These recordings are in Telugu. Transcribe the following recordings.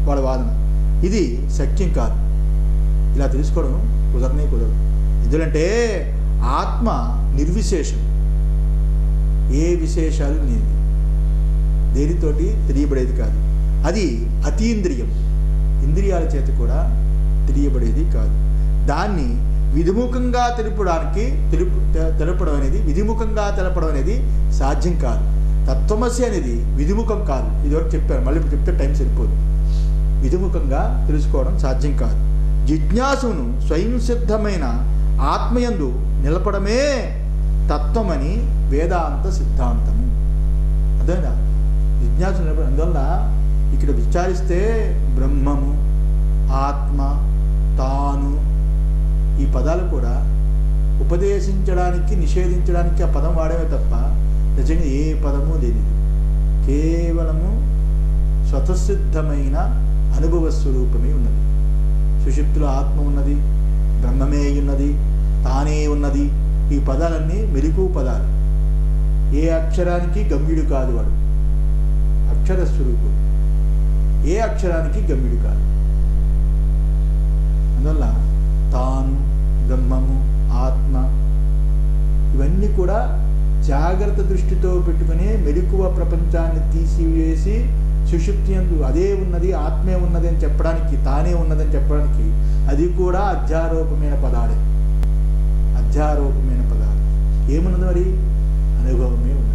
వాళ్ళ వాదన ఇది సత్యం కాదు ఇలా తెలుసుకోవడం కుదరనే కుదరదు ఎందుకంటే ఆత్మ నిర్విశేషం ఏ విశేషాలు లేనిది దేనితోటి తెలియబడేది కాదు అది అతీంద్రియం ఇంద్రియాల చేత కూడా తెలియబడేది కాదు దాన్ని విధిముఖంగా తెలుపడానికి తెలుపు తె- తెలపడం అనేది విధిముఖంగా తెలపడం అనేది సాధ్యం కాదు తత్వమసి అనేది విధిముఖం కాదు ఇదివరకు చెప్పారు మళ్ళీ ఇప్పుడు చెప్తే టైం సరిపోదు విధిముఖంగా తెలుసుకోవడం సాధ్యం కాదు జిజ్ఞాసును స్వయం సిద్ధమైన ఆత్మయందు నిలపడమే తత్వమని వేదాంత సిద్ధాంతము అదేనా జిజ్ఞాసు నిలబడి అందువల్ల ఇక్కడ విచారిస్తే బ్రహ్మము ఆత్మ తాను ఈ పదాలు కూడా ఉపదేశించడానికి నిషేధించడానికి ఆ పదం వాడేవే తప్ప నిజంగా ఏ పదము లేనిది కేవలము స్వతసిద్ధమైన అనుభవ స్వరూపమే ఉన్నది సుషుప్తిలో ఆత్మ ఉన్నది బ్రహ్మమే ఉన్నది తానే ఉన్నది ఈ పదాలన్నీ మెరుగు పదాలు ఏ అక్షరానికి గమ్యుడు కాదు వాడు అక్షర స్వరూపుడు ఏ అక్షరానికి గమ్యుడు కాదు అందువల్ల తాను బ్రహ్మము ఆత్మ ఇవన్నీ కూడా జాగ్రత్త దృష్టితో పెట్టుకుని మెలకువ ప్రపంచాన్ని తీసివేసి సుషుప్తి యందు అదే ఉన్నది ఆత్మే ఉన్నది అని చెప్పడానికి తానే ఉన్నదని చెప్పడానికి అది కూడా అధ్యారోపమైన పదాలే అధ్యారోపమైన పదాలు ఏమున్నది మరి అనుభవమే ఉన్నది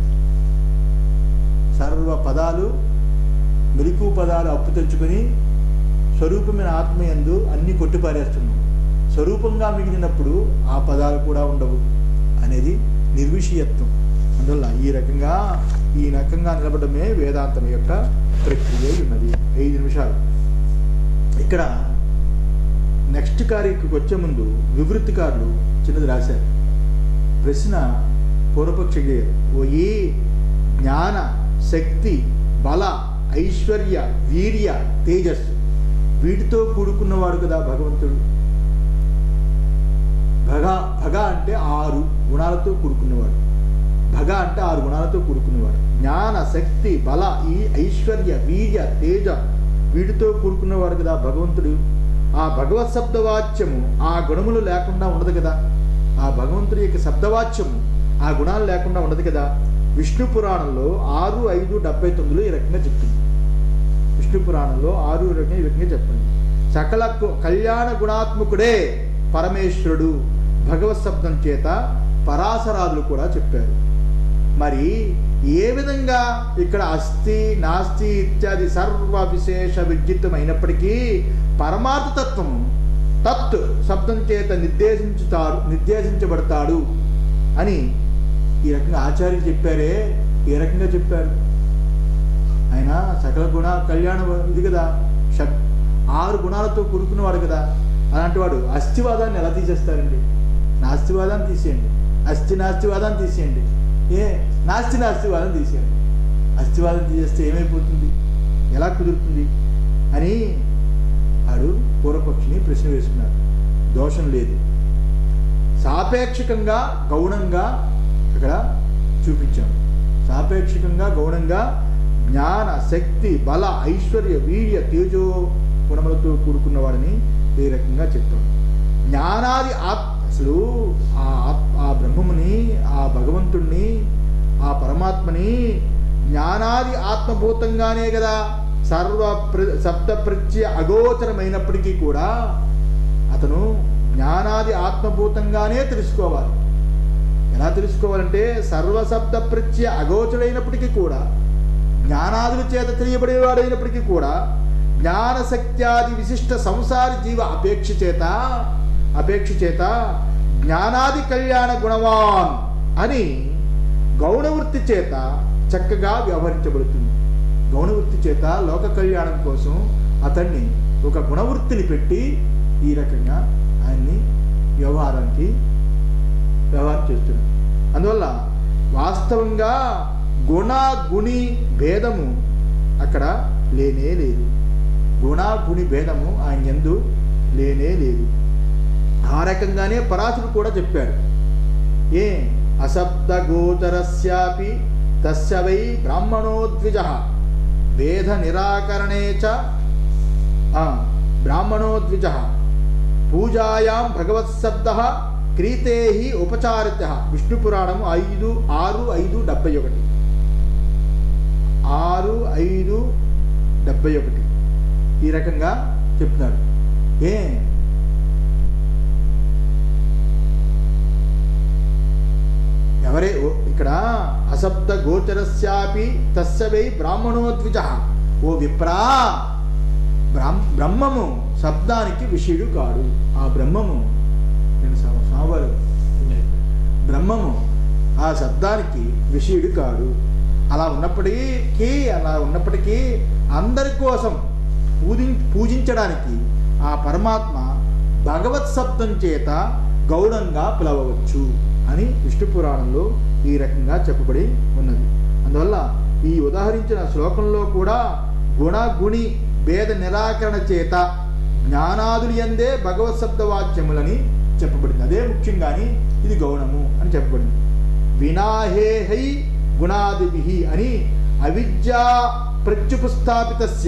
సర్వ పదాలు మెలకు పదాలు అప్పు తెచ్చుకొని స్వరూపమైన ఆత్మయందు అన్ని కొట్టిపారేస్తున్నాం స్వరూపంగా మిగిలినప్పుడు ఆ పదాలు కూడా ఉండవు అనేది నిర్విషయత్వం అందువల్ల ఈ రకంగా ఈ రకంగా నిలబడమే వేదాంతం యొక్క ప్రక్రియ అయి ఉన్నది ఐదు నిమిషాలు ఇక్కడ నెక్స్ట్ కార్యకి వచ్చే ముందు వివృత్తికారులు చిన్నది రాశారు ప్రశ్న పూర్వపక్ష ఓ ఏ జ్ఞాన శక్తి బల ఐశ్వర్య వీర్య తేజస్సు వీటితో కూడుకున్నవాడు కదా భగవంతుడు భగ భగ అంటే ఆరు గుణాలతో కూడుకున్నవాడు భగ అంటే ఆరు గుణాలతో కూడుకున్నవాడు జ్ఞాన శక్తి బల ఈ ఐశ్వర్య వీర్య తేజ వీటితో కూడుకున్నవాడు కదా భగవంతుడు ఆ భగవత్ శబ్దవాచ్యము ఆ గుణములు లేకుండా ఉండదు కదా ఆ భగవంతుడి యొక్క శబ్దవాచ్యము ఆ గుణాలు లేకుండా ఉండదు కదా విష్ణు పురాణంలో ఆరు ఐదు డెబ్బై తొమ్మిదిలో ఈ రకంగా చెప్తుంది విష్ణు పురాణంలో ఆరు రకంగా ఈ రకంగా చెప్పండి సకల కు- కళ్యాణ గుణాత్మకుడే పరమేశ్వరుడు భగవత్ శబ్దం చేత పరాశరాదులు కూడా చెప్పారు మరి ఏ విధంగా ఇక్కడ అస్థి నాస్తి ఇత్యాది సర్వ విశేష విద్యుత్తమైనప్పటికీ పరమార్థ తత్వము తత్ శబ్దం చేత నిర్దేశించుతారు నిర్దేశించబడతాడు అని ఈ రకంగా ఆచార్యులు చెప్పారే ఏ రకంగా చెప్పారు ఆయన సకల గుణ కళ్యాణ ఇది కదా షట్ ఆరు గుణాలతో కూడుకున్నవాడు కదా అలాంటి వాడు అస్థివాదాన్ని ఎలా తీసేస్తారండి నాస్తివాదాన్ని తీసేయండి అస్థి నాస్తివాదాన్ని తీసేయండి ఏ నాస్తి నాస్తివాదం తీసేయండి అస్థివాదం తీసేస్తే ఏమైపోతుంది ఎలా కుదురుతుంది అని ఆడు పూర్వపక్షిని ప్రశ్న వేసుకున్నాడు దోషం లేదు సాపేక్షకంగా గౌణంగా అక్కడ చూపించాం సాపేక్షకంగా గౌణంగా జ్ఞాన శక్తి బల ఐశ్వర్య వీర్య తేజో గుణములతో కూడుకున్నవాడని ఈ రకంగా చెప్పాం జ్ఞానాది ఆత్ అసలు ఆ ఆత్- ఆ బ్రహ్మముని ఆ భగవంతుణ్ణి ఆ పరమాత్మని జ్ఞానాది ఆత్మభూతంగానే కదా సర్వ ప్ర సప్త ప్రత్యయ అగోచరమైనప్పటికీ కూడా అతను జ్ఞానాది ఆత్మభూతంగానే తెలుసుకోవాలి ఎలా తెలుసుకోవాలంటే సర్వశబ్ద ప్రత్యయ అగోచరైనప్పటికీ కూడా జ్ఞానాదుల చేత తెలియబడేవాడైనప్పటికీ కూడా జ్ఞానశక్త్యాది విశిష్ట సంసారి జీవ అపేక్ష చేత అపేక్ష చేత జ్ఞానాది కళ్యాణ గుణవాన్ అని గౌణవృత్తి చేత చక్కగా వ్యవహరించబడుతుంది గౌణవృత్తి చేత లోక కళ్యాణం కోసం అతన్ని ఒక గుణవృత్తిని పెట్టి ఈ రకంగా ఆయన్ని వ్యవహారానికి వ్యవహారం చేస్తున్నాడు అందువల్ల వాస్తవంగా గుణ గుణి భేదము అక్కడ లేనే లేదు గుణ గుణి భేదము ఆయన ఎందు లేనే లేదు ఆ రకంగానే పరాశుడు కూడా చెప్పాడు ఏ అశబ్ద గోచరస్యాపి తస్య వై బ్రాహ్మణోద్విజ భేద నిరాకరణే చ ఆ, బ్రాహ్మణో ద్విజ పూజాయాం భగవత్శబ్ద క్రీతే ఉపచారిత విష్ణు పురాణం ఐదు ఆరు ఐదు డెబ్బై ఒకటి ఆరు ఐదు డెబ్బై ఒకటి ఈ రకంగా చెప్తున్నాడు ఏ ఎవరే ఓ- ఇక్కడ అశబ్ద గోచరస్యాపి తస్య వై బ్రాహ్మణో ద్విజ ఓ విప్రా బ్రాహ్మ బ్రహ్మము శబ్దానికి విషయుడు కాడు ఆ బ్రహ్మము నేను సా- సాంబారు బ్రహ్మము ఆ శబ్దానికి విషయుడు కాడు అలా ఉన్నప్పటికీ అలా ఉన్నప్పటికీ అందరి కోసం పూజి పూజించడానికి ఆ పరమాత్మ భగవత్ శబ్దం చేత గౌడంగా పిలవవచ్చు అని విష్ణు పురాణంలో ఈ రకంగా చెప్పబడి ఉన్నది అందువల్ల ఈ ఉదాహరించిన శ్లోకంలో కూడా గుణ గుణి భేద నిరాకరణ చేత జ్ఞానాదులు ఎందే భగవత్ శబ్దవాక్యములని చెప్పబడింది అదే ముఖ్యంగాని ఇది గౌణము అని చెప్పబడింది వినాహేహై గుణాదిభి అని అవిద్యా ప్రత్యుపస్థాపితస్య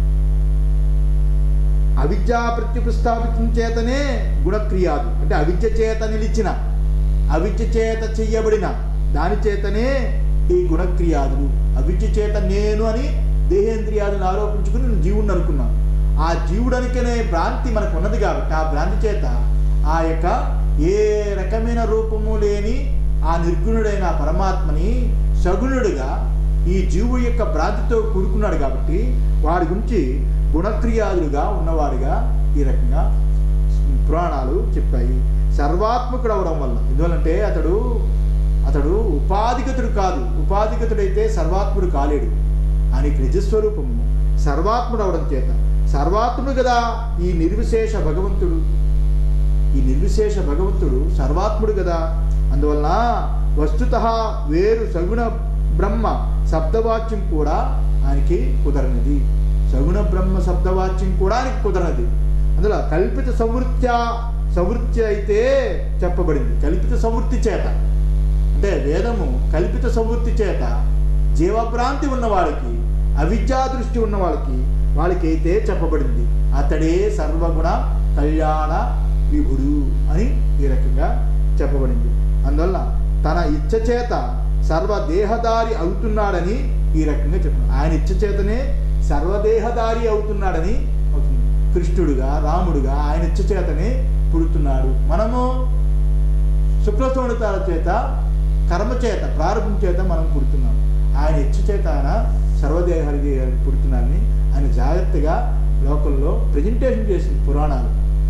అవిద్యా ప్రత్యుపస్థాపితం చేతనే గుణక్రియాదు అంటే అవిద్య చేత నిలిచిన అవిద్య చేత చెయ్యబడిన దాని చేతనే ఈ గుణక్రియాదులు అవిద్య చేత నేను అని దేహేంద్రియాలను ఆరోపించుకుని నేను జీవుడిని అనుకున్నాను ఆ జీవుడనికనే భ్రాంతి మనకు ఉన్నది కాబట్టి ఆ భ్రాంతి చేత ఆ యొక్క ఏ రకమైన రూపము లేని ఆ నిర్గుణుడైన ఆ పరమాత్మని సగుణుడిగా ఈ జీవుడి యొక్క భ్రాంతితో కూడుకున్నాడు కాబట్టి వాడి గురించి గుణక్రియాదులుగా ఉన్నవాడిగా ఈ రకంగా పురాణాలు చెప్పాయి సర్వాత్మకుడు అవడం వల్ల ఎందువల్లంటే అతడు అతడు ఉపాధిగతుడు కాదు ఉపాధిగతుడైతే సర్వాత్ముడు కాలేడు ఆయనకి నిజస్వరూపము సర్వాత్ముడు అవడం చేత సర్వాత్ముడు కదా ఈ నిర్విశేష భగవంతుడు ఈ నిర్విశేష భగవంతుడు సర్వాత్ముడు కదా అందువలన వస్తుత వేరు సగుణ బ్రహ్మ శబ్దవాక్యం కూడా ఆయనకి కుదరనిది సగుణ బ్రహ్మ శబ్దవాక్యం కూడా ఆయనకి కుదరనిది అందులో కల్పిత సంవృత్య సంవృత్తి అయితే చెప్పబడింది కల్పిత సంవృత్తి చేత అంటే వేదము కల్పిత సంవృత్తి చేత జీవభ్రాంతి ఉన్నవాడికి అవిద్యా దృష్టి ఉన్న వాళ్ళకి వాళ్ళకి అయితే చెప్పబడింది అతడే సర్వగుణ కళ్యాణ విభుడు అని ఈ రకంగా చెప్పబడింది అందువల్ల తన ఇచ్చ చేత సర్వదేహదారి అవుతున్నాడని ఈ రకంగా చెప్పారు ఆయన ఇచ్చ చేతనే సర్వదేహదారి అవుతున్నాడని అవుతుంది కృష్ణుడుగా రాముడుగా ఆయన ఇచ్చ చేతనే పుడుతున్నాడు మనము శుక్లశోణితాల చేత కర్మ చేత ప్రారంభం చేత మనం పుడుతున్నాం ఆయన ఇచ్చ చేత ఆయన సర్వదేహానికి పుడుతున్నాడని ఆయన జాగ్రత్తగా లోకల్లో ప్రజెంటేషన్ చేసింది పురాణాలు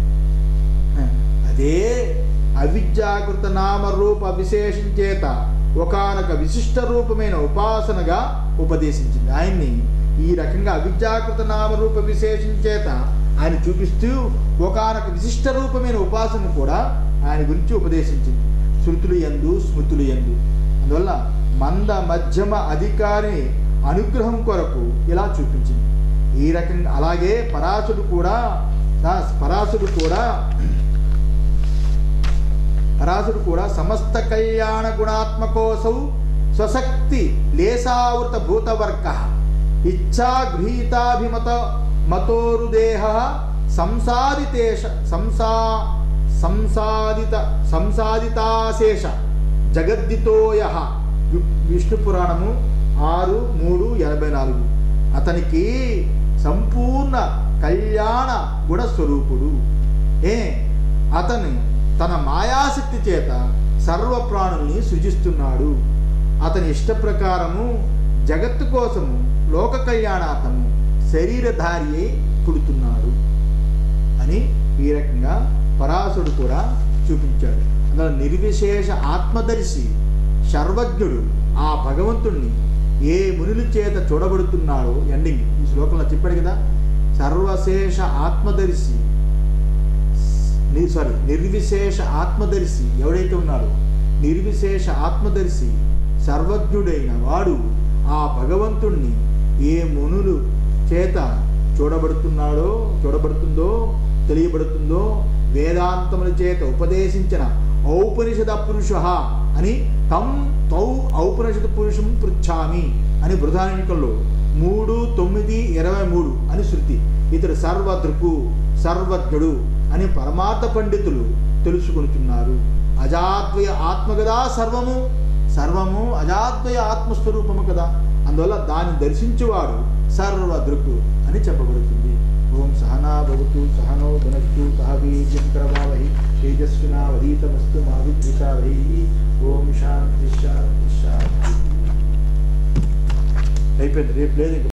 అదే అవిద్యాకృత నామరూప విశేషం చేత ఒకనొక విశిష్ట రూపమైన ఉపాసనగా ఉపదేశించింది ఆయన్ని ఈ రకంగా అవిద్యాకృత నామరూప విశేషం చేత ఆయన చూపిస్తూ ఒకనొక విశిష్ట రూపమైన ఉపాసన కూడా ఆయన గురించి ఉపదేశించింది శృతులు ఎందు స్మృతులు ఎందు అందువల్ల మంద మధ్యమ అధికారి అనుగ్రహం కొరకు ఇలా చూపించింది ఈ రకంగా అలాగే పరాశుడు కూడా ఆ పరాశుడు కూడా పరాశుడు కూడా సమస్త కళ్యాణ గుణాత్మకోసౌ స్వశక్తి లేసావృత భూతవర్గ ఇచ్చా గృహీతాభిమత మతోరుదేహ సంసాదితేష సంసా సంసాదిత సంసాదితాశేష జగద్దితోయ విష్ణు పురాణము ఆరు మూడు ఎనభై నాలుగు అతనికి సంపూర్ణ కళ్యాణ గుణస్వరూపుడు ఏ అతని తన మాయాశక్తి చేత సర్వ ప్రాణుల్ని సృజిస్తున్నాడు అతని ఇష్ట ప్రకారము జగత్తు కోసము లోక కళ్యాణార్థము శరీరధారి అయి పుడుతున్నాడు అని ఈ రకంగా పరాశుడు కూడా చూపించాడు అందులో నిర్విశేష ఆత్మదర్శి సర్వజ్ఞుడు ఆ భగవంతుణ్ణి ఏ మునుల చేత చూడబడుతున్నాడో ఎండింగ్ ఈ శ్లోకంలో చెప్పాడు కదా సర్వశేష ఆత్మదర్శి ని- సారీ నిర్విశేష ఆత్మదర్శి ఎవడైతే ఉన్నాడో నిర్విశేష ఆత్మదర్శి సర్వజ్ఞుడైన వాడు ఆ భగవంతుణ్ణి ఏ మునులు చేత చూడబడుతున్నాడో చూడబడుతుందో తెలియబడుతుందో వేదాంతముల చేత ఉపదేశించిన ఔపనిషద పురుష అని తం తౌ ఔపనిషద పురుషం పృచ్ఛామి అని బృధారణ్యకంలో మూడు తొమ్మిది ఇరవై మూడు అని శృతి ఇతడు సర్వదృకు సర్వజ్ఞుడు అని పరమార్థ పండితులు తెలుసుకొనుచున్నారు అజాద్వయ ఆత్మ కదా సర్వము సర్వము అజాద్వయ ఆత్మస్వరూపము కదా అందువల్ల దాన్ని దర్శించువాడు సర్వదృక్కు అని చెప్పబడుతుంది ఓం సహనా భవతు సహనో భునస్తు సహ వీర్యం కరవావహి తేజస్వినావధీతమస్తు మా విద్విషావహి ఓం శాంతి శాంతి శాంతి అయిపోయింది రేపు లేదు ఇంక